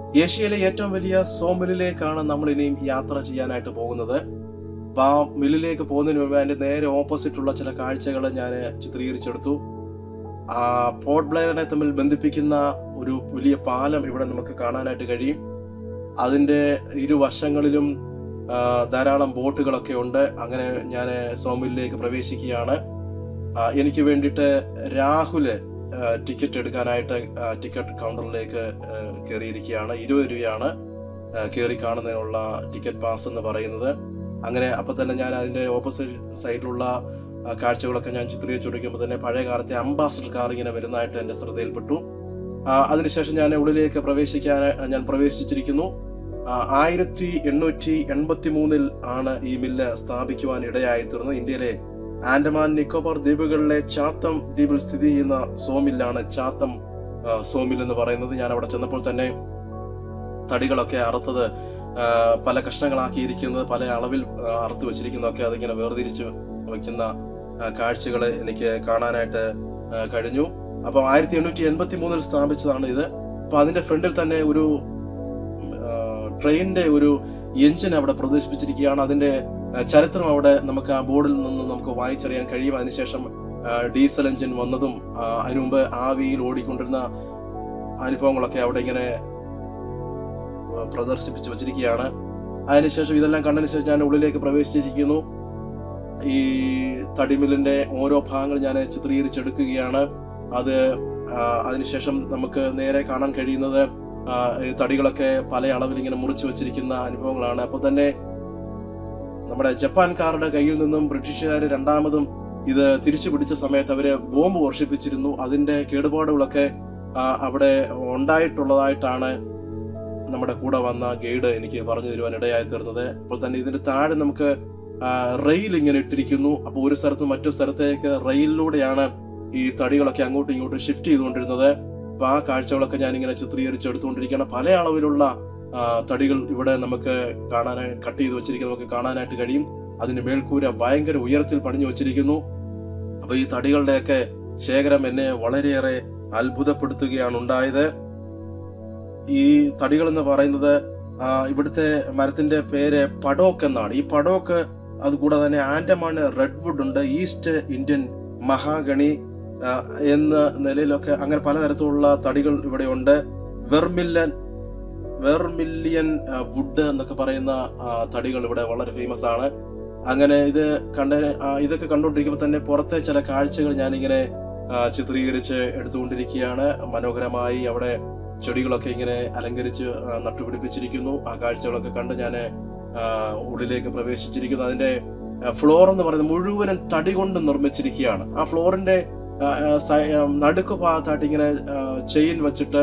ഏഷ്യയിലെ ഏറ്റവും വലിയ സോ മില്ലിലേക്കാണ് നമ്മൾ ഇനിയും യാത്ര ചെയ്യാനായിട്ട് പോകുന്നത് അപ്പൊ ആ മില്ലിലേക്ക് പോകുന്നതിന് മുമ്പ് അതിന്റെ നേരെ ഓപ്പോസിറ്റ് ഉള്ള ചില കാഴ്ചകൾ ഞാൻ ചിത്രീകരിച്ചെടുത്തു ആ പോർട്ട് ബ്ലെയറിനെ തമ്മിൽ ബന്ധിപ്പിക്കുന്ന ഒരു വലിയ പാലം ഇവിടെ നമുക്ക് കാണാനായിട്ട് കഴിയും അതിന്റെ ഇരുവശങ്ങളിലും ആ, ധാരാളം ബോട്ടുകളൊക്കെ ഉണ്ട് അങ്ങനെ ഞാൻ സോമിലേക്ക് പ്രവേശിക്കുകയാണ് ആ, എനിക്ക് വേണ്ടിയിട്ട് രാഹുല് ആ, ടിക്കറ്റ് എടുക്കാനായിട്ട് ആ, ടിക്കറ്റ് കൗണ്ടറിലേക്ക് ആ, കയറിയിരിക്കുകയാണ് ഇരുപത് രൂപയാണ് ആ, കയറി കാണുന്നതിനുള്ള ടിക്കറ്റ് പാസ് എന്ന് പറയുന്നത് അങ്ങനെ അപ്പൊ തന്നെ ഞാൻ അതിന്റെ ഓപ്പോസിറ്റ് സൈഡിലുള്ള ആ, കാഴ്ചകളൊക്കെ ഞാൻ ചിത്രീകരിച്ചുകൊണ്ടിരിക്കുമ്പോൾ തന്നെ പഴയ കാലത്തെ അംബാസഡർ കാർ ഇങ്ങനെ വരുന്നതായിട്ട് എന്റെ ശ്രദ്ധയിൽപ്പെട്ടു ആ, അതിനുശേഷം ഞാൻ ഉള്ളിലേക്ക് പ്രവേശിക്കാൻ ഞാൻ പ്രവേശിച്ചിരിക്കുന്നു ആ, ആയിരത്തി എണ്ണൂറ്റി എൺപത്തി മൂന്നിൽ ആണ് ഈ മില്ല് സ്ഥാപിക്കുവാൻ ഇടയായി തീർന്നത് ഇന്ത്യയിലെ ആൻഡമാൻ നിക്കോബാർ ദ്വീപുകളിലെ ചാത്തം ദ്വീപിൽ സ്ഥിതി ചെയ്യുന്ന സോമില്ലാണ് ചാത്തം ആ, സോമിൽ എന്ന് പറയുന്നത് ഞാൻ അവിടെ ചെന്നപ്പോൾ തന്നെ തടികളൊക്കെ അറുത്തത് ആ, പല കഷ്ണങ്ങളാക്കിയിരിക്കുന്നത് പല അളവിൽ ആ, അറുത്ത് വെച്ചിരിക്കുന്നതൊക്കെ അതിങ്ങനെ വേർതിരിച്ച് വയ്ക്കുന്ന കാഴ്ചകൾ എനിക്ക് കാണാനായിട്ട് ആ, കഴിഞ്ഞു അപ്പോൾ ആയിരത്തി എണ്ണൂറ്റി എൺപത്തി മൂന്നിൽ സ്ഥാപിച്ചതാണ് ഇത് അപ്പൊ അതിന്റെ ഫ്രണ്ടിൽ തന്നെ ഒരു ആ, ട്രെയിനിന്റെ ഒരു എഞ്ചിൻ അവിടെ പ്രദർശിപ്പിച്ചിരിക്കുകയാണ് അതിന്റെ ആ, ചരിത്രം അവിടെ നമുക്ക് ആ ബോർഡിൽ നിന്ന് നമുക്ക് വായിച്ചറിയാൻ കഴിയും അതിനുശേഷം ആ, ഡീസൽ എഞ്ചിൻ വന്നതും ആ, അതിനു മുമ്പ് ആവിയിൽ ഓടിക്കൊണ്ടിരുന്ന അനുഭവങ്ങളൊക്കെ അവിടെ ഇങ്ങനെ ആ, പ്രദർശിപ്പിച്ച് വെച്ചിരിക്കുകയാണ് അതിനുശേഷം ഇതെല്ലാം കണ്ടതിന് ശേഷം ഞാൻ ഉള്ളിലേക്ക് പ്രവേശിച്ചിരിക്കുന്നു ഈ തടിമില്ലിന്റെ ഓരോ ഭാഗങ്ങൾ ഞാൻ ചിത്രീകരിച്ചെടുക്കുകയാണ് അത് ആ, അതിനുശേഷം നമുക്ക് നേരെ കാണാൻ കഴിയുന്നത് ആ, ഈ തടികളൊക്കെ പല അളവിൽ ഇങ്ങനെ മുറിച്ചു വെച്ചിരിക്കുന്ന അനുഭവങ്ങളാണ് അപ്പൊ തന്നെ നമ്മുടെ ജപ്പാൻകാരുടെ കയ്യിൽ നിന്നും ബ്രിട്ടീഷുകാർ രണ്ടാമതും ഇത് തിരിച്ചു പിടിച്ച സമയത്ത് അവര് ബോംബ് വർഷിപ്പിച്ചിരുന്നു അതിന്റെ കേടുപാടുകളൊക്കെ ആ, അവിടെ ഉണ്ടായിട്ടുള്ളതായിട്ടാണ് നമ്മുടെ കൂടെ വന്ന ഗൈഡ് എനിക്ക് പറഞ്ഞു തരുവാൻ ഇടയായി തീർന്നത് അപ്പോൾ തന്നെ ഇതിന്റെ താഴെ നമുക്ക് ആ, റെയിൽ ഇങ്ങനെ ഇട്ടിരിക്കുന്നു അപ്പോൾ ഒരു സ്ഥലത്ത് മറ്റു സ്ഥലത്തേക്ക് റെയിലിലൂടെയാണ് ഈ തടികളൊക്കെ അങ്ങോട്ടും ഇങ്ങോട്ടും ഷിഫ്റ്റ് ചെയ്തുകൊണ്ടിരുന്നത് അപ്പൊ ആ കാഴ്ചകളൊക്കെ ഞാൻ ഇങ്ങനെ ചിത്രീകരിച്ചെടുത്തുകൊണ്ടിരിക്കുകയാണ് പല അളവിലുള്ള ആ, തടികൾ ഇവിടെ നമുക്ക് കാണാനായി കട്ട് ചെയ്ത് വെച്ചിരിക്കുന്നത് നമുക്ക് കാണാനായിട്ട് കഴിയും അതിന്റെ മേൽക്കൂര ഭയങ്കര ഉയരത്തിൽ പണിഞ്ഞു വെച്ചിരിക്കുന്നു അപ്പൊ ഈ തടികളുടെയൊക്കെ ശേഖരം എന്നെ വളരെയേറെ അത്ഭുതപ്പെടുത്തുകയാണ് ഉണ്ടായത് ഈ തടികൾ എന്ന് പറയുന്നത് ആ, ഇവിടുത്തെ മരത്തിന്റെ പേര് പടോക്ക് എന്നാണ് ഈ പടോക്ക് അതുകൂടാതെ തന്നെ ആൻഡമാൻ റെഡ്വുഡ് ഉണ്ട് ഈസ്റ്റ് ഇന്ത്യൻ മഹാഗണി ആ, എന്ന നിലയിലൊക്കെ അങ്ങനെ പലതരത്തിലുള്ള തടികൾ ഇവിടെ ഉണ്ട് വെർമില്ലൻ വെർമില്ലിയൻ ആ, വുഡ് എന്നൊക്കെ പറയുന്ന ആ, തടികൾ ഇവിടെ വളരെ ഫേമസ് ആണ് അങ്ങനെ ഇത് കണ്ട ആ, ഇതൊക്കെ കണ്ടുകൊണ്ടിരിക്കുമ്പോൾ തന്നെ പുറത്തെ ചില കാഴ്ചകൾ ഞാനിങ്ങനെ ആ, ചിത്രീകരിച്ച് എടുത്തുകൊണ്ടിരിക്കുകയാണ് മനോഹരമായി അവിടെ ചെടികളൊക്കെ ഇങ്ങനെ അലങ്കരിച്ച് ആ, നട്ടുപിടിപ്പിച്ചിരിക്കുന്നു ആ കാഴ്ചകളൊക്കെ കണ്ട് ഞാൻ ഉള്ളിലേക്ക് പ്രവേശിച്ചിരിക്കുന്നു അതിന്റെ ഫ്ലോർ എന്ന് പറയുന്നത് മുഴുവനും തടി കൊണ്ട് നിർമ്മിച്ചിരിക്കുകയാണ് ആ ഫ്ലോറിന്റെ ആ, ആ, സൈ- ആ, നടുക്ക് ഭാഗത്തായിട്ട് ഇങ്ങനെ ചെയിൻ വെച്ചിട്ട്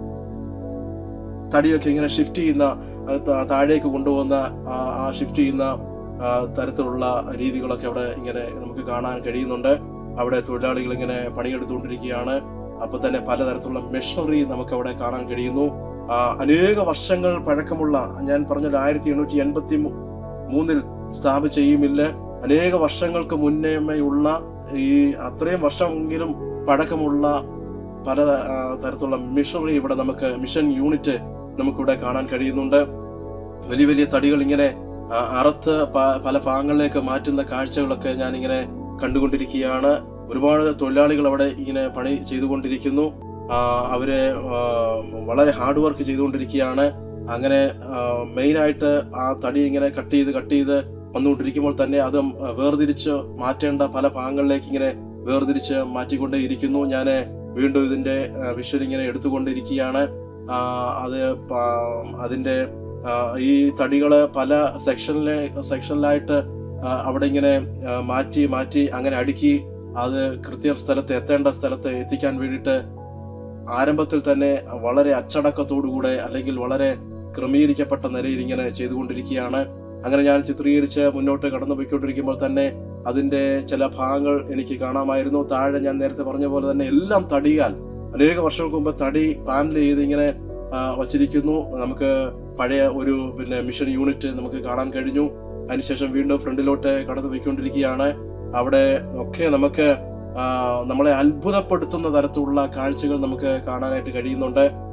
തടിയൊക്കെ ഇങ്ങനെ ഷിഫ്റ്റ് ചെയ്യുന്ന ആ, താ- താഴേക്ക് കൊണ്ടുപോകുന്ന ആ, ആ ഷിഫ്റ്റ് ചെയ്യുന്ന ആ, തരത്തിലുള്ള രീതികളൊക്കെ അവിടെ ഇങ്ങനെ നമുക്ക് കാണാൻ കഴിയുന്നുണ്ട് അവിടെ തൊഴിലാളികൾ ഇങ്ങനെ പണിയെടുത്തുകൊണ്ടിരിക്കുകയാണ് അപ്പൊ തന്നെ പലതരത്തിലുള്ള മെഷീനറി നമുക്ക് അവിടെ കാണാൻ കഴിയുന്നു ആ, അനേക വർഷങ്ങൾ പഴക്കമുള്ള ഞാൻ പറഞ്ഞത് ആയിരത്തി എണ്ണൂറ്റി എൺപത്തി മൂന്നിൽ സ്ഥാപിച്ച ഈ മില്ല് അനേക വർഷങ്ങൾക്ക് മുന്നേയുള്ള ഈ അത്രയും വർഷമെങ്കിലും പഴക്കമുള്ള പല ആ, തരത്തിലുള്ള മിഷനറി ഇവിടെ നമുക്ക് മിഷൻ യൂണിറ്റ് നമുക്കിവിടെ കാണാൻ കഴിയുന്നുണ്ട് വലിയ വലിയ തടികൾ ഇങ്ങനെ ആ, അറുത്ത് പ- പല ഭാഗങ്ങളിലേക്ക് മാറ്റുന്ന കാഴ്ചകളൊക്കെ ഞാൻ ഇങ്ങനെ കണ്ടുകൊണ്ടിരിക്കുകയാണ് ഒരുപാട് തൊഴിലാളികൾ അവിടെ ഇങ്ങനെ പണി ചെയ്തുകൊണ്ടിരിക്കുന്നു ആ, അവര് ആ, വളരെ ഹാർഡ് വർക്ക് ചെയ്തുകൊണ്ടിരിക്കുകയാണ് അങ്ങനെ മെയിൻ ആയിട്ട് ആ തടി ഇങ്ങനെ കട്ട് ചെയ്ത് കട്ട് ചെയ്ത് വന്നുകൊണ്ടിരിക്കുമ്പോൾ തന്നെ അത് വേർതിരിച്ച് മാറ്റേണ്ട പല ഭാഗങ്ങളിലേക്ക് ഇങ്ങനെ വേർതിരിച്ച് മാറ്റിക്കൊണ്ടേ ഇരിക്കുന്നു ഞാൻ വീണ്ടും ഇതിന്റെ വിഷ്വൽ ഇങ്ങനെ എടുത്തുകൊണ്ടിരിക്കുകയാണ് ആ, അത് പ- അതിന്റെ ആ, ഈ തടികള് പല സെക്ഷനിലെ സെക്ഷനിലായിട്ട് ആ, അവിടെ ഇങ്ങനെ ആ, മാറ്റി മാറ്റി അങ്ങനെ അടുക്കി അത് കൃത്യം സ്ഥലത്ത് എത്തേണ്ട സ്ഥലത്ത് എത്തിക്കാൻ വേണ്ടിയിട്ട് ആരംഭത്തിൽ തന്നെ വളരെ അച്ചടക്കത്തോടുകൂടെ അല്ലെങ്കിൽ വളരെ ക്രമീകരിക്കപ്പെട്ട നിലയിൽ ഇങ്ങനെ ചെയ്തുകൊണ്ടിരിക്കുകയാണ് അങ്ങനെ ഞാൻ ചിത്രീകരിച്ച് മുന്നോട്ട് കടന്നു പോയിക്കൊണ്ടിരിക്കുമ്പോൾ തന്നെ അതിന്റെ ചില ഭാഗങ്ങൾ എനിക്ക് കാണാമായിരുന്നു താഴെ ഞാൻ നേരത്തെ പറഞ്ഞ പോലെ തന്നെ എല്ലാം തടിയാൽ അനേക വർഷങ്ങൾക്ക് മുമ്പ് തടി പാനൽ ചെയ്ത് ഇങ്ങനെ ആ, വച്ചിരിക്കുന്നു നമുക്ക് പഴയ ഒരു പിന്നെ മിഷൻ യൂണിറ്റ് നമുക്ക് കാണാൻ കഴിഞ്ഞു അതിനുശേഷം വീണ്ടും ഫ്രണ്ടിലോട്ട് കടന്നു പോയിക്കൊണ്ടിരിക്കുകയാണ് അവിടെ ഒക്കെ നമുക്ക് ആ, നമ്മളെ അത്ഭുതപ്പെടുത്തുന്ന തരത്തിലുള്ള കാഴ്ചകൾ നമുക്ക് കാണാനായിട്ട് കഴിയുന്നുണ്ട്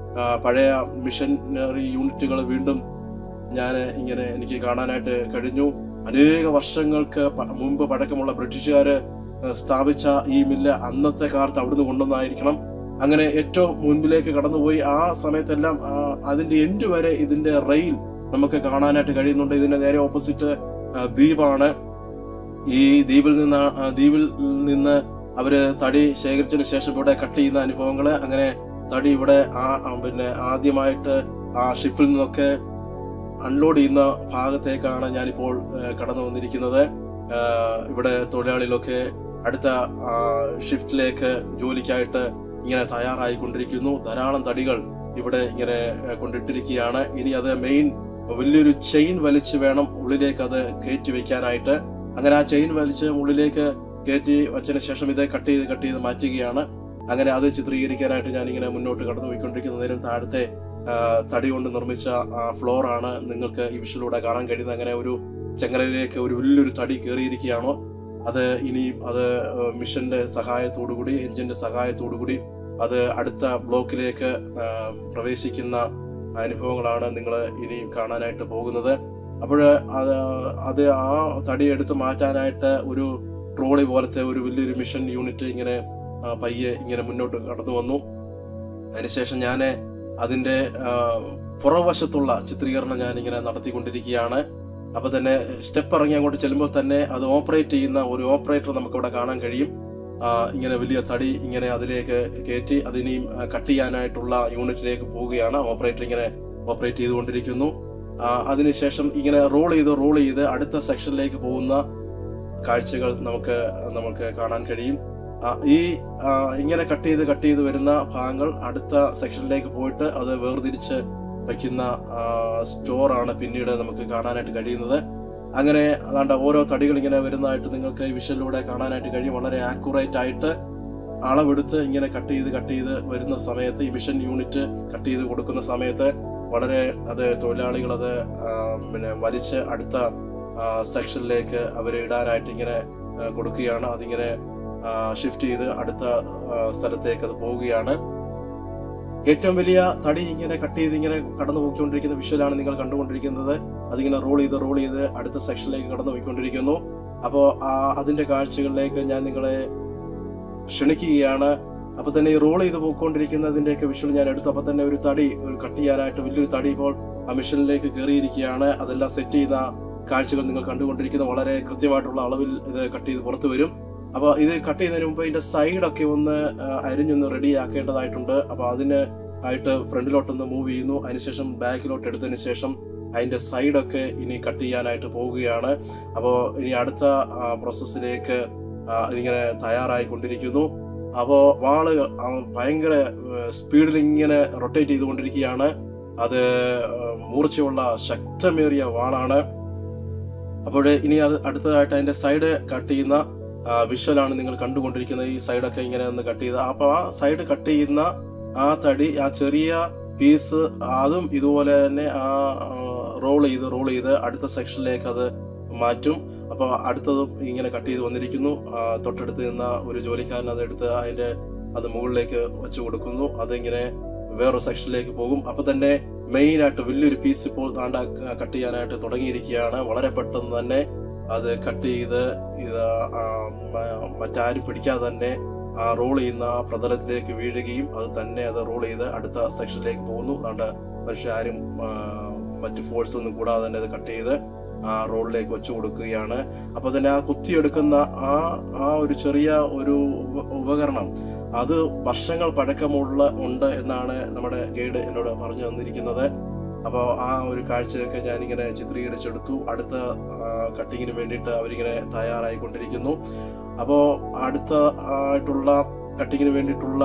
ആ, പഴയ മിഷനറി യൂണിറ്റുകൾ വീണ്ടും ഞാൻ ഇങ്ങനെ എനിക്ക് കാണാനായിട്ട് കഴിഞ്ഞു അനേക വർഷങ്ങൾക്ക് പ- മുമ്പ് പഴക്കമുള്ള ബ്രിട്ടീഷുകാര് സ്ഥാപിച്ച ഈ മില്ല് അന്നത്തെ കാലത്ത് അവിടുന്ന് കൊണ്ടുവന്നായിരിക്കണം അങ്ങനെ ഏറ്റവും മുൻപിലേക്ക് കടന്നുപോയി ആ സമയത്തെല്ലാം ആ, അതിന്റെ എൻഡ് വരെ ഇതിന്റെ റെയിൽ നമുക്ക് കാണാനായിട്ട് കഴിയുന്നുണ്ട് ഇതിന്റെ നേരെ ഓപ്പോസിറ്റ് ആ, ദ്വീപാണ് ഈ ദ്വീപിൽ നിന്ന് ആ, ദ്വീപിൽ നിന്ന് അവര് തടി ശേഖരിച്ചതിന് ശേഷം ഇവിടെ കട്ട് ചെയ്യുന്ന അനുഭവങ്ങള് അങ്ങനെ തടി ഇവിടെ ആ ആ, പിന്നെ ആദ്യമായിട്ട് ആ ഷിപ്പിൽ നിന്നൊക്കെ അൺലോഡ് ചെയ്യുന്ന ഭാഗത്തേക്കാണ് ഞാനിപ്പോൾ ആ, കടന്നു വന്നിരിക്കുന്നത് ആ, ഇവിടെ തൊഴിലാളികളൊക്കെ അടുത്ത ആ, ഷിഫ്റ്റിലേക്ക് ജോലിക്കായിട്ട് ഇങ്ങനെ തയ്യാറായിക്കൊണ്ടിരിക്കുന്നു ധാരാളം തടികൾ ഇവിടെ ഇങ്ങനെ ആ, കൊണ്ടിട്ടിരിക്കുകയാണ് ഇനി അത് മെയിൻ വലിയൊരു ചെയിൻ വലിച്ച് വേണം ഉള്ളിലേക്ക് അത് കയറ്റി വെക്കാനായിട്ട് അങ്ങനെ ആ ചെയിൻ വലിച്ച് ഉള്ളിലേക്ക് കയറ്റി വച്ചതിന് ശേഷം ഇത് കട്ട് ചെയ്ത് കട്ട് ചെയ്ത് മാറ്റുകയാണ് അങ്ങനെ അത് ചിത്രീകരിക്കാനായിട്ട് ഞാനിങ്ങനെ മുന്നോട്ട് കടന്നു പോയിക്കൊണ്ടിരിക്കുന്ന നേരം താഴത്തെ ആ, തടി കൊണ്ട് നിർമ്മിച്ച ഫ്ലോർ ആണ് നിങ്ങൾക്ക് ഈ വിഷയിലൂടെ കാണാൻ കഴിയുന്നത് അങ്ങനെ ഒരു ചെങ്ങലയിലേക്ക് ഒരു വലിയൊരു തടി കയറിയിരിക്കുകയാണോ അത് ഇനിയും അത് ആ, മിഷന്റെ സഹായത്തോടു കൂടി എഞ്ചിന്റെ സഹായത്തോടു കൂടി അത് അടുത്ത ബ്ലോക്കിലേക്ക് ആ, പ്രവേശിക്കുന്ന അനുഭവങ്ങളാണ് നിങ്ങൾ ഇനിയും കാണാനായിട്ട് പോകുന്നത് അപ്പോൾ അത് അത് ആ തടി എടുത്ത് മാറ്റാനായിട്ട് ഒരു ട്രോളി പോലത്തെ ഒരു വലിയൊരു മിഷൻ യൂണിറ്റ് ഇങ്ങനെ ആ, പയ്യെ ഇങ്ങനെ മുന്നോട്ട് കടന്നു വന്നു അതിനുശേഷം ഞാൻ അതിന്റെ ആ, പുറവശത്തുള്ള ചിത്രീകരണം ഞാൻ ഇങ്ങനെ നടത്തിക്കൊണ്ടിരിക്കുകയാണ് അപ്പൊ തന്നെ സ്റ്റെപ്പ് ഇറങ്ങി അങ്ങോട്ട് ചെല്ലുമ്പോൾ തന്നെ അത് ഓപ്പറേറ്റ് ചെയ്യുന്ന ഒരു ഓപ്പറേറ്റർ നമുക്ക് ഇവിടെ കാണാൻ കഴിയും ആ, ഇങ്ങനെ വലിയ തടി ഇങ്ങനെ അതിലേക്ക് കയറ്റി അതിനെയും ആ, കട്ട് ചെയ്യാനായിട്ടുള്ള യൂണിറ്റിലേക്ക് പോവുകയാണ് ഓപ്പറേറ്റർ ഇങ്ങനെ ഓപ്പറേറ്റ് ചെയ്തുകൊണ്ടിരിക്കുന്നു ആ, അതിനുശേഷം ഇങ്ങനെ റോൾ ചെയ്ത് റോൾ ചെയ്ത് അടുത്ത സെക്ഷനിലേക്ക് പോകുന്ന കാഴ്ചകൾ നമുക്ക് നമുക്ക് കാണാൻ കഴിയും ആ, ഈ ആ, ഇങ്ങനെ കട്ട് ചെയ്ത് കട്ട് ചെയ്ത് വരുന്ന ഭാഗങ്ങൾ അടുത്ത സെക്ഷനിലേക്ക് പോയിട്ട് അത് വേർതിരിച്ച് വയ്ക്കുന്ന സ്റ്റോർ ആണ് പിന്നീട് നമുക്ക് കാണാനായിട്ട് കഴിയുന്നത് അങ്ങനെ അതാണ്ട് ഓരോ തടികൾ ഇങ്ങനെ വരുന്നതായിട്ട് നിങ്ങൾക്ക് ഈ വിഷലിലൂടെ കാണാനായിട്ട് കഴിയും വളരെ ആക്യുറേറ്റ് ആയിട്ട് അളവെടുത്ത് ഇങ്ങനെ കട്ട് ചെയ്ത് കട്ട് ചെയ്ത് വരുന്ന സമയത്ത് ഈ മിഷൻ യൂണിറ്റ് കട്ട് ചെയ്ത് കൊടുക്കുന്ന സമയത്ത് വളരെ അത് തൊഴിലാളികൾ അത് ആ, പിന്നെ വലിച്ച് അടുത്ത സെക്ഷനിലേക്ക് അവർ ഇടാനായിട്ട് ഇങ്ങനെ ആ, കൊടുക്കുകയാണ് അതിങ്ങനെ ഷിഫ്റ്റ് ചെയ്ത് അടുത്ത ആ, സ്ഥലത്തേക്ക് അത് പോവുകയാണ് ഏറ്റവും വലിയ തടി ഇങ്ങനെ കട്ട് ചെയ്ത് ഇങ്ങനെ കടന്നു പോയിക്കൊണ്ടിരിക്കുന്ന വിഷ്വലാണ് നിങ്ങൾ കണ്ടുകൊണ്ടിരിക്കുന്നത് അതിങ്ങനെ റോൾ ചെയ്ത് റോൾ ചെയ്ത് അടുത്ത സെക്ഷനിലേക്ക് കടന്നു പോയിക്കൊണ്ടിരിക്കുന്നു അപ്പോൾ അതിന്റെ കാഴ്ചകളിലേക്ക് ഞാൻ നിങ്ങളെ ക്ഷണിക്കുകയാണ് അപ്പൊ തന്നെ ഈ റോൾ ചെയ്ത് പോയിക്കൊണ്ടിരിക്കുന്നതിന്റെയൊക്കെ വിഷ്വൽ ഞാൻ എടുത്തു അപ്പൊ തന്നെ ഒരു തടി ഒരു കട്ട് ചെയ്യാനായിട്ട് വലിയൊരു തടി ഇപ്പോൾ ആ മിഷനിലേക്ക് കയറിയിരിക്കുകയാണ് അതെല്ലാം സെറ്റ് ചെയ്യുന്ന കാഴ്ചകൾ നിങ്ങൾ കണ്ടുകൊണ്ടിരിക്കുന്ന വളരെ കൃത്യമായിട്ടുള്ള അളവിൽ ഇത് കട്ട് ചെയ്ത് പുറത്തു വരും അപ്പൊ ഇത് കട്ട് ചെയ്യുന്നതിന് മുമ്പ് ഇതിന്റെ സൈഡൊക്കെ ഒന്ന് ആ, അരിഞ്ഞൊന്ന് റെഡി ആക്കേണ്ടതായിട്ടുണ്ട് അപ്പൊ അതിന് ആയിട്ട് ഫ്രണ്ടിലോട്ടൊന്ന് മൂവ് ചെയ്യുന്നു അതിനുശേഷം ബാക്കിലോട്ട് എടുത്തതിന് ശേഷം അതിന്റെ സൈഡൊക്കെ ഇനി കട്ട് ചെയ്യാനായിട്ട് പോവുകയാണ് അപ്പോൾ ഇനി അടുത്ത പ്രോസസ്സിലേക്ക് ഇതിങ്ങനെ തയ്യാറായിക്കൊണ്ടിരിക്കുന്നു അപ്പോൾ വാള് ആ, ഭയങ്കര സ്പീഡിൽ ഇങ്ങനെ റൊട്ടേറ്റ് ചെയ്തുകൊണ്ടിരിക്കുകയാണ് അത് ആ, മൂർച്ചയുള്ള ശക്തമേറിയ വാളാണ് അപ്പോൾ ഇനി അത് അടുത്തതായിട്ട് അതിന്റെ സൈഡ് കട്ട് ചെയ്യുന്ന വിഷ്വലാണ് നിങ്ങൾ കണ്ടുകൊണ്ടിരിക്കുന്നത് ഈ സൈഡൊക്കെ ഇങ്ങനെ ഒന്ന് കട്ട് ചെയ്ത് അപ്പൊ ആ സൈഡ് കട്ട് ചെയ്യുന്ന ആ തടി ആ ചെറിയ പീസ് അതും ഇതുപോലെ തന്നെ ആ റോൾ ചെയ്ത് റോൾ ചെയ്ത് അടുത്ത സെക്ഷനിലേക്ക് അത് മാറ്റും അപ്പോൾ അടുത്തതും ഇങ്ങനെ കട്ട് ചെയ്ത് വന്നിരിക്കുന്നു ആ, തൊട്ടടുത്ത് നിന്ന ഒരു ജോലിക്കാരൻ അത് എടുത്ത് അതിന്റെ അത് മുകളിലേക്ക് വെച്ച് കൊടുക്കുന്നു അതിങ്ങനെ വേറൊരു സെക്ഷനിലേക്ക് പോകും അപ്പൊ തന്നെ മെയിൻ ആയിട്ട് വലിയൊരു പീസ് ഇപ്പോൾ താണ്ട കട്ട് ചെയ്യാനായിട്ട് തുടങ്ങിയിരിക്കുകയാണ് വളരെ പെട്ടെന്ന് തന്നെ അത് കട്ട് ചെയ്ത് ഇത് ആ, മ- മറ്റാരും പിടിക്കാതെ തന്നെ ആ റോൾ ചെയ്യുന്ന ആ പ്രതലത്തിലേക്ക് വീഴുകയും അത് തന്നെ അത് റോൾ ചെയ്ത് അടുത്ത സെക്ഷനിലേക്ക് പോകുന്നു അതുകൊണ്ട് മനുഷ്യ ആരും ആ, മറ്റ് ഫോഴ്സ് ഒന്നും കൂടാതെ തന്നെ അത് കട്ട് ചെയ്ത് ആ റോളിലേക്ക് വെച്ചു കൊടുക്കുകയാണ് അപ്പൊ തന്നെ ആ കുത്തിയെടുക്കുന്ന ആ ആ ഒരു ചെറിയ ഒരു ഉപ- ഉപകരണം അത് വർഷങ്ങൾ പഴക്കമുള്ള ഉണ്ട് എന്നാണ് നമ്മുടെ ഗൈഡ് എന്നോട് പറഞ്ഞു തന്നിരിക്കുന്നത് അപ്പോൾ ആ ഒരു കാഴ്ചയൊക്കെ ഞാനിങ്ങനെ ചിത്രീകരിച്ചെടുത്തു അടുത്ത കട്ടിങ്ങിന് വേണ്ടിയിട്ട് അവരിങ്ങനെ തയ്യാറായിക്കൊണ്ടിരിക്കുന്നു അപ്പോൾ അടുത്ത ആയിട്ടുള്ള കട്ടിങ്ങിന് വേണ്ടിയിട്ടുള്ള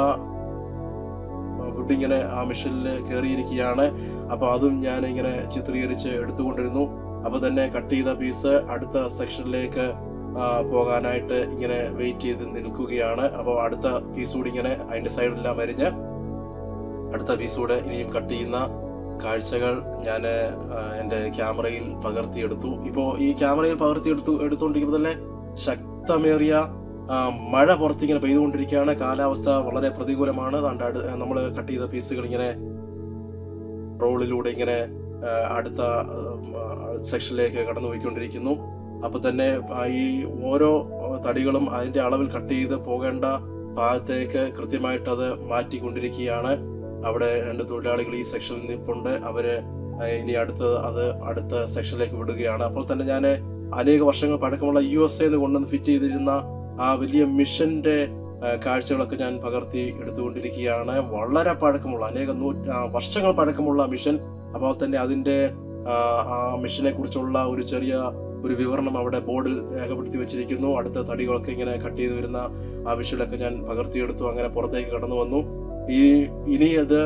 വുഡ് ഇങ്ങനെ ആ മെഷീനിൽ കയറിയിരിക്കുകയാണ് അപ്പോൾ അതും ഞാൻ ഇങ്ങനെ ചിത്രീകരിച്ച് എടുത്തുകൊണ്ടിരുന്നു അപ്പോൾ തന്നെ കട്ട് ചെയ്ത പീസ് അടുത്ത സെക്ഷനിലേക്ക് ആ, പോകാനായിട്ട് ഇങ്ങനെ വെയിറ്റ് ചെയ്ത് നിൽക്കുകയാണ് അപ്പോൾ അടുത്ത പീസ് കൂടി ഇങ്ങനെ അതിന്റെ സൈഡെല്ലാം അരിഞ്ഞ് അടുത്ത പീസ് കൂടെ ഇനിയും കട്ട് ചെയ്യുന്ന കാഴ്ചകൾ ഞാൻ എൻ്റെ ക്യാമറയിൽ പകർത്തിയെടുത്തു ഇപ്പോൾ ഈ ക്യാമറയിൽ പകർത്തിയെടുത്തു എടുത്തുകൊണ്ടിരിക്കുമ്പോൾ തന്നെ ശക്തമേറിയ ആ, മഴ പുറത്തിങ്ങനെ പെയ്തുകൊണ്ടിരിക്കുകയാണ് കാലാവസ്ഥ വളരെ പ്രതികൂലമാണ് നമ്മൾ കട്ട് ചെയ്ത പീസുകൾ ഇങ്ങനെ റോളിലൂടെ ഇങ്ങനെ ആ, അടുത്ത സെക്ഷനിലേക്ക് കടന്നു പോയിക്കൊണ്ടിരിക്കുന്നു അപ്പൊ തന്നെ ആ, ഈ ഓരോ ആ, തടികളും അതിന്റെ അളവിൽ കട്ട് ചെയ്ത് പോകേണ്ട ഭാഗത്തേക്ക് കൃത്യമായിട്ട് അത് മാറ്റിക്കൊണ്ടിരിക്കുകയാണ് അവിടെ രണ്ട് തൊഴിലാളികൾ ഈ സെക്ഷനിൽ നിൽപ്പുണ്ട് അവര് ആ, ഇനി അടുത്ത അത് അടുത്ത സെക്ഷനിലേക്ക് വിടുകയാണ് അപ്പോൾ തന്നെ ഞാൻ അനേക വർഷങ്ങൾ പഴക്കമുള്ള യു എസ് എന്ന് കൊണ്ടുവന്ന് ഫിറ്റ് ചെയ്തിരുന്ന ആ വലിയ മിഷന്റെ ആ, കാഴ്ചകളൊക്കെ ഞാൻ പകർത്തി എടുത്തുകൊണ്ടിരിക്കുകയാണ് വളരെ പഴക്കമുള്ള അനേക നൂ ആ, വർഷങ്ങൾ പഴക്കമുള്ള മിഷൻ അപ്പോൾ തന്നെ അതിന്റെ ആ, ആ മിഷനെ കുറിച്ചുള്ള ഒരു ചെറിയ ഒരു വിവരണം അവിടെ ബോർഡിൽ രേഖപ്പെടുത്തി വെച്ചിരിക്കുന്നു അടുത്ത തടികളൊക്കെ ഇങ്ങനെ കട്ട് ചെയ്ത് വരുന്ന ആ വിഷ്വലൊക്കെ ഞാൻ പകർത്തിയെടുത്തു അങ്ങനെ പുറത്തേക്ക് കടന്നു വന്നു ഈ ഇനി അത്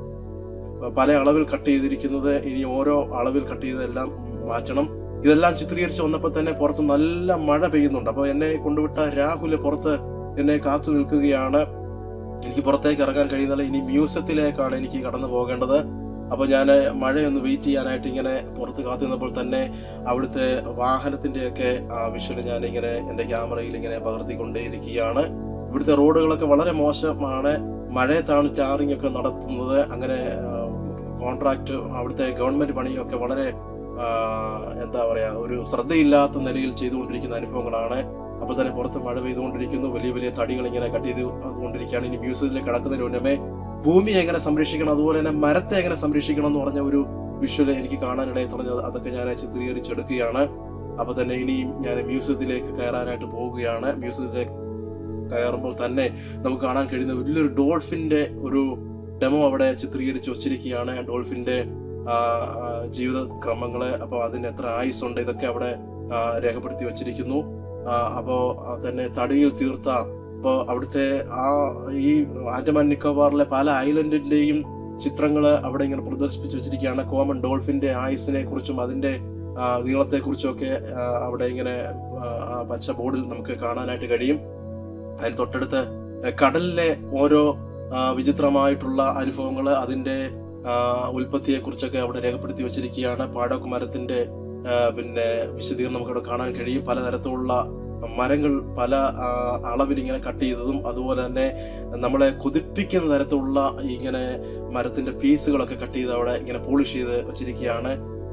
പല അളവിൽ കട്ട് ചെയ്തിരിക്കുന്നത് ഇനി ഓരോ അളവിൽ കട്ട് ചെയ്തെല്ലാം മാറ്റണം ഇതെല്ലാം ചിത്രീകരിച്ച് വന്നപ്പോൾ തന്നെ പുറത്ത് നല്ല മഴ പെയ്യുന്നുണ്ട് അപ്പോൾ എന്നെ കൊണ്ടുവിട്ട രാഹുല് പുറത്ത് എന്നെ കാത്തു നിൽക്കുകയാണ് എനിക്ക് പുറത്തേക്ക് ഇറങ്ങാൻ കഴിയുന്നില്ല ഇനി മ്യൂസിയത്തിലേക്കാണ് എനിക്ക് കടന്നു പോകേണ്ടത് അപ്പോൾ ഞാൻ മഴയൊന്ന് വെയിറ്റ് ചെയ്യാനായിട്ട് ഇങ്ങനെ പുറത്ത് കാത്തു നിന്നപ്പോൾ തന്നെ അവിടുത്തെ വാഹനത്തിന്റെയൊക്കെ ആ വിഷ്വൽ ഞാൻ ഇങ്ങനെ എൻ്റെ ക്യാമറയിൽ ഇങ്ങനെ പകർത്തിക്കൊണ്ടേയിരിക്കുകയാണ് ഇവിടുത്തെ റോഡുകളൊക്കെ വളരെ മോശമാണ് മഴയത്താണ് ടാറിംഗ് ഒക്കെ നടത്തുന്നത് അങ്ങനെ കോൺട്രാക്ട് അവിടുത്തെ ഗവൺമെന്റ് പണിയൊക്കെ വളരെ ആ, എന്താ പറയാ ഒരു ശ്രദ്ധയില്ലാത്ത നിലയിൽ ചെയ്തുകൊണ്ടിരിക്കുന്ന അനുഭവങ്ങളാണ് അപ്പോൾ തന്നെ പുറത്ത് മഴ പെയ്തുകൊണ്ടിരിക്കുന്നു വലിയ വലിയ തടികൾ ഇങ്ങനെ കട്ട് ചെയ്ത് കൊണ്ടിരിക്കുകയാണ് ഇനി മ്യൂസിയത്തിലേക്ക് കടക്കുന്നതിന് മുന്നമേ ഭൂമി എങ്ങനെ സംരക്ഷിക്കണം അതുപോലെ തന്നെ മരത്തെ എങ്ങനെ സംരക്ഷിക്കണം എന്ന് പറഞ്ഞ ഒരു വിഷ്വൽ എനിക്ക് കാണാനിടയിൽ തുടങ്ങി അതൊക്കെ ഞാൻ ചിത്രീകരിച്ചെടുക്കുകയാണ് അപ്പൊ തന്നെ ഇനിയും ഞാൻ മ്യൂസിയത്തിലേക്ക് കയറാനായിട്ട് പോവുകയാണ് മ്യൂസിയത്തിലേക്ക് കയറുമ്പോൾ തന്നെ നമുക്ക് കാണാൻ കഴിയുന്ന വലിയൊരു ഡോൾഫിന്റെ ഒരു ഡെമോ അവിടെ ചിത്രീകരിച്ച് വച്ചിരിക്കുകയാണ് ഡോൾഫിന്റെ ആ, ആ, ജീവിത ക്രമങ്ങള് അപ്പോൾ അതിന് എത്ര ആയുസ് ഉണ്ട് ഇതൊക്കെ അവിടെ ആ, രേഖപ്പെടുത്തി വച്ചിരിക്കുന്നു ആ, അപ്പോ ആ, തന്നെ തടിയിൽ തീർത്ത ഇപ്പോൾ അവിടുത്തെ ആ ഈ ആൻഡമാൻ നിക്കോബാറിലെ പല ഐലൻഡിന്റെയും ചിത്രങ്ങള് അവിടെ ഇങ്ങനെ പ്രദർശിപ്പിച്ച് വെച്ചിരിക്കുകയാണ് കോമൺ ഡോൾഫിന്റെ ആയുസിനെ കുറിച്ചും അതിന്റെ ആ, നീളത്തെക്കുറിച്ചും ഒക്കെ ആ, അവിടെ ഇങ്ങനെ ആ, ആ പച്ച ബോർഡിൽ നമുക്ക് കാണാനായിട്ട് കഴിയും അതിന് തൊട്ടടുത്ത് കടലിലെ ഓരോ ആ, വിചിത്രമായിട്ടുള്ള അനുഭവങ്ങൾ അതിന്റെ ഉൽപ്പത്തിയെ കുറിച്ചൊക്കെ അവിടെ രേഖപ്പെടുത്തി വെച്ചിരിക്കുകയാണ് പാടോക്ക് മരത്തിന്റെ ആ, പിന്നെ വിശദീകരണം നമുക്ക് അവിടെ കാണാൻ കഴിയും പലതരത്തിലുള്ള മരങ്ങൾ പല ആ, അളവിൽ ഇങ്ങനെ കട്ട് ചെയ്തതും അതുപോലെ തന്നെ നമ്മളെ കൊതിപ്പിക്കുന്ന തരത്തിലുള്ള ഇങ്ങനെ മരത്തിന്റെ പീസുകളൊക്കെ കട്ട് ചെയ്ത് അവിടെ ഇങ്ങനെ പോളിഷ് ചെയ്ത് വെച്ചിരിക്കുകയാണ്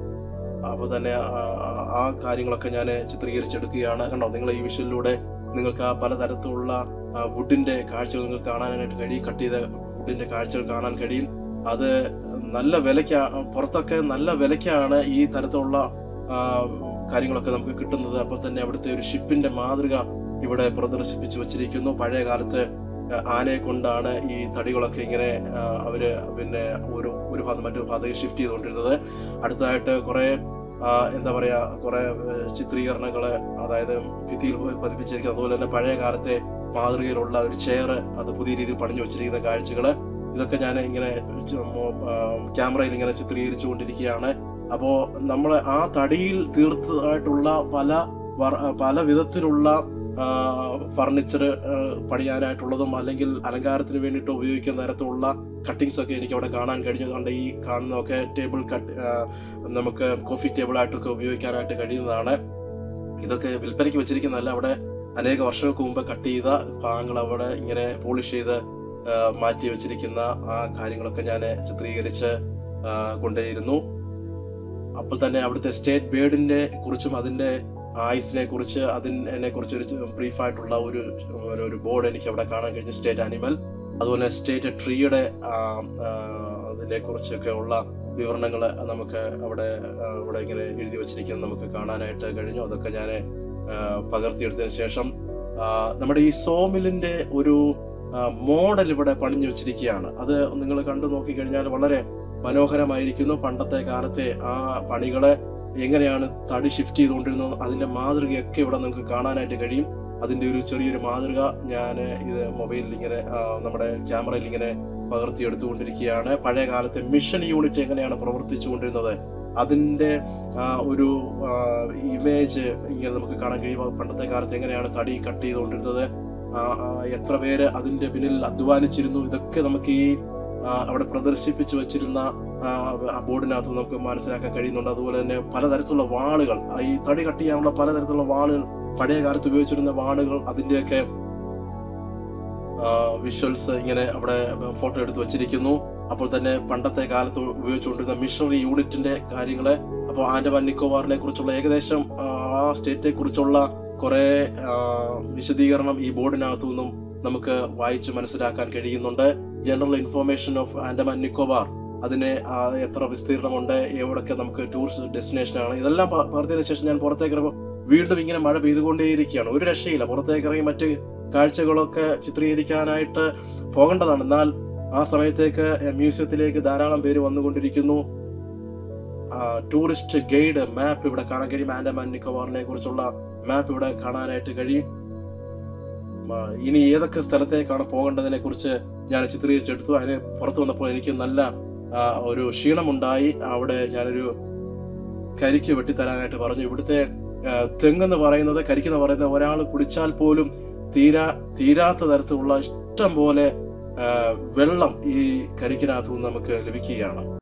അപ്പോൾ തന്നെ ആ- ആ- ആ കാര്യങ്ങളൊക്കെ ഞാൻ ചിത്രീകരിച്ചെടുക്കുകയാണ് കണ്ടോ നിങ്ങൾ ഈ വിഷ്വലിലൂടെ നിങ്ങൾക്ക് ആ പലതരത്തിലുള്ള വുഡിന്റെ കാഴ്ചകൾ നിങ്ങൾക്ക് കാണാനായിട്ട് കഴിയും കട്ട് ചെയ്ത വുഡിന്റെ കാഴ്ചകൾ കാണാൻ കഴിയും അത് നല്ല വിലയ്ക്ക് പുറത്തൊക്കെ നല്ല വിലയ്ക്കാണ് ഈ തരത്തിലുള്ള ആ, കാര്യങ്ങളൊക്കെ നമുക്ക് കിട്ടുന്നത് അപ്പോൾ തന്നെ അവിടുത്തെ ഒരു ഷിപ്പിന്റെ മാതൃക ഇവിടെ പ്രദർശിപ്പിച്ചു വച്ചിരിക്കുന്നു പഴയ കാലത്ത് ആ, ആനയെ കൊണ്ടാണ് ഈ തടികളൊക്കെ ഇങ്ങനെ ആ, അവര് പിന്നെ ഒരു ഒരു ഭാഗം മറ്റൊരു ഭാഗത്തേക്ക് ഷിഫ്റ്റ് ചെയ്തുകൊണ്ടിരുന്നത് അടുത്തതായിട്ട് കുറെ ആ, എന്താ പറയാ കുറെ ചിത്രീകരണങ്ങള് അതായത് ഭിത്തിയിൽ പോയി പതിപ്പിച്ചിരിക്കുന്നത് അതുപോലെ തന്നെ പഴയ കാലത്തെ മാതൃകയിലുള്ള ഒരു ചെയർ അത് പുതിയ രീതിയിൽ പണിഞ്ഞു വെച്ചിരിക്കുന്ന കാഴ്ചകള് ഇതൊക്കെ ഞാൻ ഇങ്ങനെ ചു- മോ- ആ, ക്യാമറയിൽ ഇങ്ങനെ ചിത്രീകരിച്ചു കൊണ്ടിരിക്കുകയാണ് അപ്പോ നമ്മൾ ആ തടിയിൽ തീർത്തതായിട്ടുള്ള പല വർ- പല വിധത്തിലുള്ള ഫർണിച്ചർ പണിയാനായിട്ടുള്ളതും അല്ലെങ്കിൽ അലങ്കാരത്തിന് വേണ്ടിയിട്ട് ഉപയോഗിക്കുന്ന തരത്തിലുള്ള കട്ടിങ്സ് ഒക്കെ എനിക്ക് അവിടെ കാണാൻ കഴിഞ്ഞു അതുകൊണ്ട് ഈ കാണുന്നതൊക്കെ ടേബിൾ കട്ട് നമുക്ക് കോഫി ടേബിൾ ആയിട്ടൊക്കെ ഉപയോഗിക്കാനായിട്ട് കഴിയുന്നതാണ് ഇതൊക്കെ വിൽപ്പനയ്ക്ക് വെച്ചിരിക്കുന്നതല്ല അവിടെ അനേക വർഷങ്ങൾക്ക് മുമ്പ് കട്ട് ചെയ്ത ഭാഗങ്ങൾ അവിടെ ഇങ്ങനെ പോളിഷ് ചെയ്ത് ആ, മാറ്റി വെച്ചിരിക്കുന്ന ആ കാര്യങ്ങളൊക്കെ ഞാൻ ചിത്രീകരിച്ച് ആ, കൊണ്ടേയിരുന്നു അപ്പോൾ തന്നെ അവിടുത്തെ സ്റ്റേറ്റ് ബേർഡിന്റെ കുറിച്ചും അതിന്റെ ആയുസിനെ കുറിച്ച് അതിനെ കുറിച്ച് ഒരു ബ്രീഫ് ആയിട്ടുള്ള ഒരു ഒരു- ഒരു ബോർഡ് എനിക്ക് അവിടെ കാണാൻ കഴിഞ്ഞു സ്റ്റേറ്റ് ആനിമൽ അതുപോലെ സ്റ്റേറ്റ് ട്രീയുടെ അതിനെ കുറിച്ചൊക്കെ ഉള്ള വിവരണങ്ങൾ നമുക്ക് അവിടെ ആ, ഇവിടെ ഇങ്ങനെ എഴുതി വെച്ചിരിക്കുന്നത് നമുക്ക് കാണാനായിട്ട് കഴിഞ്ഞു അതൊക്കെ ഞാൻ പകർത്തിയെടുത്തതിന് ശേഷം ആ, നമ്മുടെ ഈ സോമിലിന്റെ ഒരു മോഡൽ ഇവിടെ പണിഞ്ഞു വെച്ചിരിക്കുകയാണ് അത് നിങ്ങൾ കണ്ടു നോക്കിക്കഴിഞ്ഞാൽ വളരെ മനോഹരമായിരിക്കുന്നു പണ്ടത്തെ കാലത്തെ ആ പണികളെ എങ്ങനെയാണ് തടി ഷിഫ്റ്റ് ചെയ്തുകൊണ്ടിരുന്നത് അതിന്റെ മാതൃകയൊക്കെ ഇവിടെ നിങ്ങൾക്ക് കാണാനായിട്ട് കഴിയും അതിന്റെ ഒരു ചെറിയൊരു മാതൃക ഞാൻ ഇത് മൊബൈലിൽ ഇങ്ങനെ ആ, നമ്മുടെ ക്യാമറയിൽ ഇങ്ങനെ പകർത്തിയെടുത്തുകൊണ്ടിരിക്കുകയാണ് പഴയ കാലത്തെ മിഷൻ യൂണിറ്റ് എങ്ങനെയാണ് പ്രവർത്തിച്ചുകൊണ്ടിരുന്നത് അതിന്റെ ആ, ഒരു ഇമേജ് ഇങ്ങനെ നമുക്ക് കാണാൻ കഴിയും പണ്ടത്തെ കാലത്ത് എങ്ങനെയാണ് തടി കട്ട് ചെയ്തുകൊണ്ടിരുന്നത് ആ, ആ, എത്ര പേര് അതിന്റെ പിന്നിൽ അധ്വാനിച്ചിരുന്നു ഇതൊക്കെ നമുക്ക് ഈ ആ, അവിടെ പ്രദർശിപ്പിച്ചു വെച്ചിരുന്ന ആ, ആ ബോർഡിനകത്ത് നമുക്ക് മനസ്സിലാക്കാൻ കഴിയുന്നുണ്ട് അതുപോലെ തന്നെ പലതരത്തിലുള്ള വാളുകൾ ആ, ഈ തടി കട്ട് ചെയ്യാനുള്ള പലതരത്തിലുള്ള വാളുകൾ പഴയ കാലത്ത് ഉപയോഗിച്ചിരുന്ന വാളുകൾ അതിന്റെയൊക്കെ വിഷ്വൽസ് ഇങ്ങനെ അവിടെ ഫോട്ടോ എടുത്ത് വെച്ചിരിക്കുന്നു അപ്പോൾ തന്നെ പണ്ടത്തെ കാലത്ത് ഉപയോഗിച്ചുകൊണ്ടിരുന്ന മിഷണറി യൂണിറ്റിന്റെ കാര്യങ്ങള് അപ്പോൾ ആൻഡമാൻ നിക്കോബാറിനെ കുറിച്ചുള്ള ഏകദേശം ആ, ആ സ്റ്റേറ്റെ കുറിച്ചുള്ള കുറെ ആ, വിശദീകരണം ഈ ബോർഡിനകത്തു നിന്നും നമുക്ക് വായിച്ച് മനസ്സിലാക്കാൻ കഴിയുന്നുണ്ട് general information of Andaman Nicobar അതിന് ആ, എത്ര വിസ്തീർണമുണ്ട് എവിടൊക്കെ നമുക്ക് ടൂറിസ്റ്റ് ഡെസ്റ്റിനേഷൻ ആണ് ഇതെല്ലാം പ- പറഞ്ഞതിന് ശേഷം ഞാൻ പുറത്തേക്ക് ഇറങ്ങുമ്പോൾ വീണ്ടും ഇങ്ങനെ മഴ പെയ്തുകൊണ്ടേയിരിക്കുകയാണ് ഒരു രക്ഷയില്ല പുറത്തേക്ക് ഇറങ്ങി മറ്റ് കാഴ്ചകളൊക്കെ ചിത്രീകരിക്കാനായിട്ട് പോകേണ്ടതാണ് എന്നാൽ ആ സമയത്തേക്ക് മ്യൂസിയത്തിലേക്ക് ധാരാളം പേര് വന്നുകൊണ്ടിരിക്കുന്നു ആ, ടൂറിസ്റ്റ് ഗൈഡ് മാപ്പ് ഇവിടെ കാണാൻ കഴിയും ആൻഡമാൻ നിക്കോബാറിനെ കുറിച്ചുള്ള മാപ്പ് ഇവിടെ കാണാനായിട്ട് കഴിയും ആ, ഇനി ഏതൊക്കെ സ്ഥലത്തേക്കാണ് പോകേണ്ടതിനെ കുറിച്ച് ഞാൻ ചിത്രീകരിച്ചെടുത്തു അതിന് പുറത്തു വന്നപ്പോൾ എനിക്ക് നല്ല ആ, ഒരു ക്ഷീണമുണ്ടായി അവിടെ ഞാനൊരു കരിക്ക് വെട്ടിത്തരാനായിട്ട് പറഞ്ഞു ഇവിടുത്തെ ആ, തെങ്ങെന്ന് പറയുന്നത് കരിക്കെന്ന് പറയുന്നത് ഒരാൾ കുടിച്ചാൽ പോലും തീരാ തീരാത്ത തരത്തിലുള്ള ഇഷ്ടം പോലെ ആ, വെള്ളം ഈ കരിക്കിനകത്തു നിന്ന് നമുക്ക് ലഭിക്കുകയാണ്